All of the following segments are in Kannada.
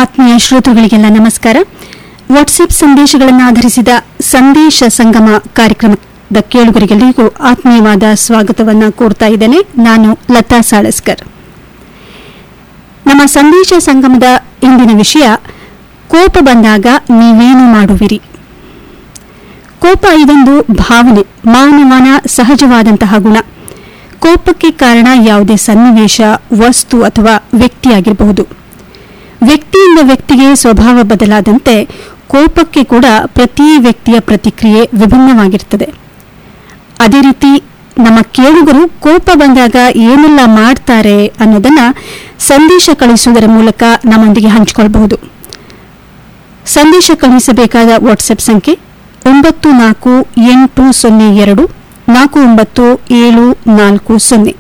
ಆತ್ಮೀಯ ಶ್ರೋತೃಗಳಿಗೆಲ್ಲ ನಮಸ್ಕಾರ ವಾಟ್ಸ್ಆಪ್ ಸಂದೇಶಗಳನ್ನು ಆಧರಿಸಿದ ಸಂದೇಶ ಸಂಗಮ ಕಾರ್ಯಕ್ರಮದ ಕೇಳುಗರಿಗೆಲ್ಲರಿಗೂ ಆತ್ಮೀಯವಾದ ಸ್ವಾಗತವನ್ನು ಕೋರ್ತಾ ಇದ್ದೇನೆ ನಾನು ಲತಾ ಸಾಳಸ್ಕರ್ ನಮ್ಮ ಸಂದೇಶ ಸಂಗಮದ ಇಂದಿನ ವಿಷಯ ಕೋಪ ಬಂದಾಗ ನೀವೇನು ಮಾಡುವಿರಿ ಕೋಪ ಇದೊಂದು ಭಾವನೆ ಮಾನವನ ಸಹಜವಾದಂತಹ ಗುಣ ಕೋಪಕ್ಕೆ ಕಾರಣ ಯಾವುದೇ ಸನ್ನಿವೇಶ ವಸ್ತು ಅಥವಾ ವ್ಯಕ್ತಿಯಾಗಿರಬಹುದು ವ್ಯಕ್ತಿಯಿಂದ ವ್ಯಕ್ತಿಗೆ ಸ್ವಭಾವ ಬದಲಾದಂತೆ ಕೋಪಕ್ಕೆ ಕೂಡ ಪ್ರತಿ ವ್ಯಕ್ತಿಯ ಪ್ರತಿಕ್ರಿಯೆ ವಿಭಿನ್ನವಾಗಿರುತ್ತದೆ ಅದೇ ರೀತಿ ನಮ್ಮ ಕೇಳುಗರು ಕೋಪ ಬಂದಾಗ ಏನೆಲ್ಲ ಮಾಡ್ತಾರೆ ಅನ್ನೋದನ್ನ ಸಂದೇಶ ಕಳಿಸುವುದರ ಮೂಲಕ ನಮ್ಮೊಂದಿಗೆ ಹಂಚಿಕೊಳ್ಳಬಹುದು ಸಂದೇಶ ಕಳುಹಿಸಬೇಕಾದ ವಾಟ್ಸ್ಆಪ್ ಸಂಖ್ಯೆ ಒಂಬತ್ತು ನಾಲ್ಕು ಎಂಟು ಸೊನ್ನೆ ಎರಡು ನಾಲ್ಕು ಒಂಬತ್ತು ಏಳು ನಾಲ್ಕು ಸೊನ್ನೆ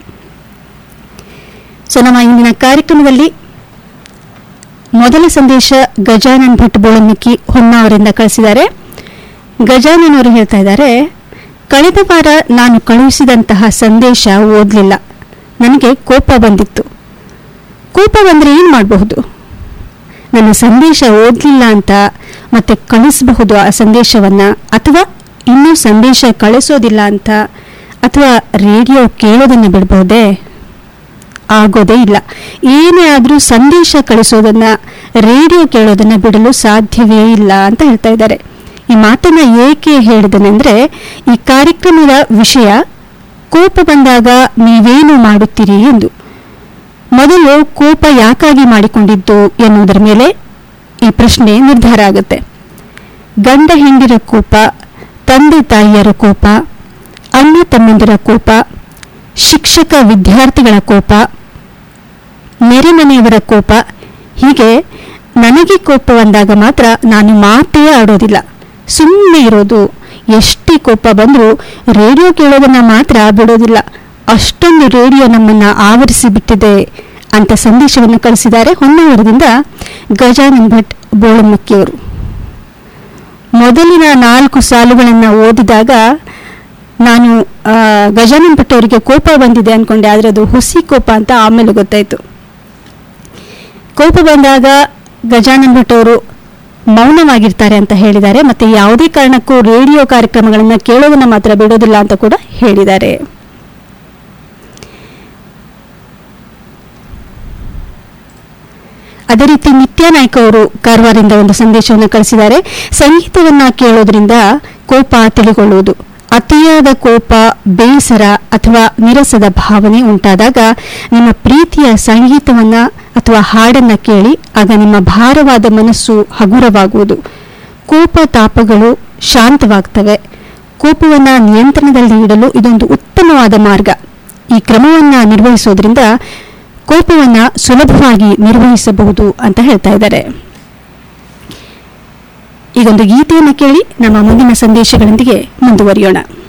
ಸೊ ನಮ್ಮ ಇಂದಿನ ಕಾರ್ಯಕ್ರಮದಲ್ಲಿ ಮೊದಲ ಸಂದೇಶ ಗಜಾನನ್ ಭಟ್ ಬೋಳಮಿಕ್ಕಿ ಹೊನ್ನಾವರಿಂದ ಕಳಿಸಿದ್ದಾರೆ ಗಜಾನನ್ ಅವರು ಹೇಳ್ತಾ ಇದ್ದಾರೆ ಕಳೆದ ವಾರ ನಾನು ಕಳುಹಿಸಿದಂತಹ ಸಂದೇಶ ಓದಲಿಲ್ಲ ನನಗೆ ಕೋಪ ಬಂದಿತ್ತು ಕೋಪ ಬಂದರೆ ಏನು ಮಾಡಬಹುದು ನನ್ನ ಸಂದೇಶ ಓದಲಿಲ್ಲ ಅಂತ ಮತ್ತೆ ಕಳಿಸಬಹುದು ಆ ಸಂದೇಶವನ್ನ ಅಥವಾ ಇನ್ನೂ ಸಂದೇಶ ಕಳಿಸೋದಿಲ್ಲ ಅಂತ ಅಥವಾ ರೇಡಿಯೋ ಕೇಳೋದನ್ನ ಬಿಡಬಹುದೇ ಆಗೋದೇ ಇಲ್ಲ ಏನೇ ಆದರೂ ಸಂದೇಶ ಕಳಿಸೋದನ್ನ ರೇಡಿಯೋ ಕೇಳೋದನ್ನ ಬಿಡಲು ಸಾಧ್ಯವೇ ಇಲ್ಲ ಅಂತ ಹೇಳ್ತಾ ಇದ್ದಾರೆ ಈ ಮಾತನ್ನ ಏಕೆ ಹೇಳಿದನೆಂದ್ರೆ ಈ ಕಾರ್ಯಕ್ರಮದ ವಿಷಯ ಕೋಪ ಬಂದಾಗ ನೀವೇನು ಮಾಡುತ್ತೀರಿ ಎಂದು ಮೊದಲು ಕೋಪ ಯಾಕಾಗಿ ಮಾಡಿಕೊಂಡಿದ್ದು ಎನ್ನುವುದರ ಮೇಲೆ ಈ ಪ್ರಶ್ನೆ ನಿರ್ಧಾರ ಆಗುತ್ತೆ ಗಂಡ ಹೆಂಡಿರ ಕೋಪ ತಂದೆ ತಾಯಿಯರ ಕೋಪ ಅಣ್ಣ ತಮ್ಮಂದಿರ ಕೋಪ ಶಿಕ್ಷಕ ವಿದ್ಯಾರ್ಥಿಗಳ ಕೋಪ ನೆರೆಮನೆಯವರ ಕೋಪ ಹೀಗೆ ನನಗೆ ಕೋಪ ಬಂದಾಗ ಮಾತ್ರ ನಾನು ಮಾತೇ ಆಡೋದಿಲ್ಲ ಸುಮ್ಮನೆ ಇರೋದು ಎಷ್ಟೇ ಕೋಪ ಬಂದರೂ ರೇಡಿಯೋ ಕೇಳೋದನ್ನ ಮಾತ್ರ ಬಿಡೋದಿಲ್ಲ ಅಷ್ಟೊಂದು ರೇಡಿಯೋ ನಮ್ಮನ್ನ ಆವರಿಸಿ ಬಿಟ್ಟಿದೆ ಅಂತ ಸಂದೇಶವನ್ನು ಕಳಿಸಿದ್ದಾರೆ ಹೊನ್ನಾವರದಿಂದ ಗಜಾನನ್ ಭಟ್ ಬೋಳಮಕ್ಕಿಯವರು ಮೊದಲಿನ ನಾಲ್ಕು ಸಾಲುಗಳನ್ನು ಓದಿದಾಗ ನಾನು ಆ, ಗಜಾನನ್ ಭಟ್ ಅವರಿಗೆ ಕೋಪ ಬಂದಿದೆ ಅನ್ಕೊಂಡೆ ಆದರೆ ಅದು ಹುಸಿ ಕೋಪ ಅಂತ ಆಮೇಲೆ ಗೊತ್ತಾಯ್ತು ಕೋಪ ಬಂದಾಗ ಗಜಾನನ್ ಭಟ್ ಅವರು ಮೌನವಾಗಿರ್ತಾರೆ ಅಂತ ಹೇಳಿದ್ದಾರೆ ಮತ್ತೆ ಯಾವುದೇ ಕಾರಣಕ್ಕೂ ರೇಡಿಯೋ ಕಾರ್ಯಕ್ರಮಗಳನ್ನು ಕೇಳೋದನ್ನ ಮಾತ್ರ ಬಿಡೋದಿಲ್ಲ ಅಂತ ಕೂಡ ಹೇಳಿದ್ದಾರೆ ಅದೇ ರೀತಿ ನಿತ್ಯ ನಾಯ್ಕ ಅವರು ಕಾರವಾರದಿಂದ ಒಂದು ಸಂದೇಶವನ್ನು ಕಳಿಸಿದ್ದಾರೆ ಸಂಗೀತವನ್ನ ಕೇಳೋದ್ರಿಂದ ಕೋಪ ತಿಳಿಗೊಳ್ಳುವುದು ಅತಿಯಾದ ಕೋಪ ಬೇಸರ ಅಥವಾ ನಿರಸದ ಭಾವನೆ ಉಂಟಾದಾಗ ನಿಮ್ಮ ಪ್ರೀತಿಯ ಸಂಗೀತವನ್ನ ಅಥವಾ ಹಾಡನ್ನ ಕೇಳಿ ಆಗ ನಿಮ್ಮ ಭಾರವಾದ ಮನಸ್ಸು ಹಗುರವಾಗುವುದು ಕೋಪ ತಾಪಗಳು ಶಾಂತವಾಗ್ತವೆ ಕೋಪವನ್ನ ನಿಯಂತ್ರಣದಲ್ಲಿ ಇಡಲು ಇದೊಂದು ಉತ್ತಮವಾದ ಮಾರ್ಗ ಈ ಕ್ರಮವನ್ನ ನಿರ್ವಹಿಸೋದ್ರಿಂದ ಕೋಪವನ್ನ ಸುಲಭವಾಗಿ ನಿರ್ವಹಿಸಬಹುದು ಅಂತ ಹೇಳ್ತಾ ಇದ್ದಾರೆ ಈಗೊಂದು ಗೀತೆಯನ್ನು ಕೇಳಿ ನಮ್ಮ ಮುಂದಿನ ಸಂದೇಶಗಳೊಂದಿಗೆ ಮುಂದುವರಿಯೋಣ